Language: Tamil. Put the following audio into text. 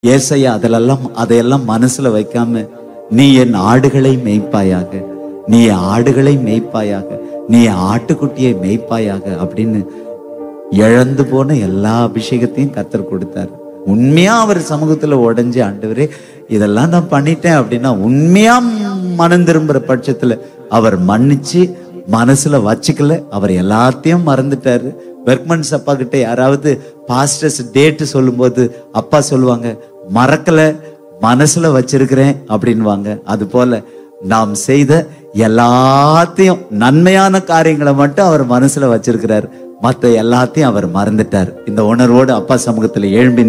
ஏசையா அதிலெல்லாம் அதையெல்லாம் மனசுல வைக்காம நீ என் ஆடுகளை மேய்ப்பாயாக நீ என் ஆடுகளை மேய்ப்பாயாக நீ என் ஆட்டுக்குட்டியை மேய்ப்பாயாக அப்படின்னு இழந்து போன எல்லா அபிஷேகத்தையும் கத்தர் கொடுத்தாரு உண்மையா அவர் சமூகத்துல உடைஞ்சு ஆண்டவரே இதெல்லாம் நான் பண்ணிட்டேன் அப்படின்னா உண்மையா மனம் திரும்புற பட்சத்துல அவர் மன்னிச்சு மனசுல வச்சுக்கல அவர் எல்லாத்தையும் மறந்துட்டாரு பெர்க்மன்ஸ் அப்பா கிட்ட யாராவது பாஸ்டர்ஸ் டேட் சொல்லும்போது அப்பா சொல்லுவாங்க மறக்கல மனசுல வச்சிருக்கிறேன் அப்படின்வாங்க அது போல நாம் செய்த எல்லாத்தையும் நன்மையான காரியங்களை மட்டும் அவர் மனசுல வச்சிருக்கிறார் மத்த எல்லாத்தையும் அவர் மறந்துட்டார் இந்த உணர்வோடு அப்பா சமூகத்துல எழும்பி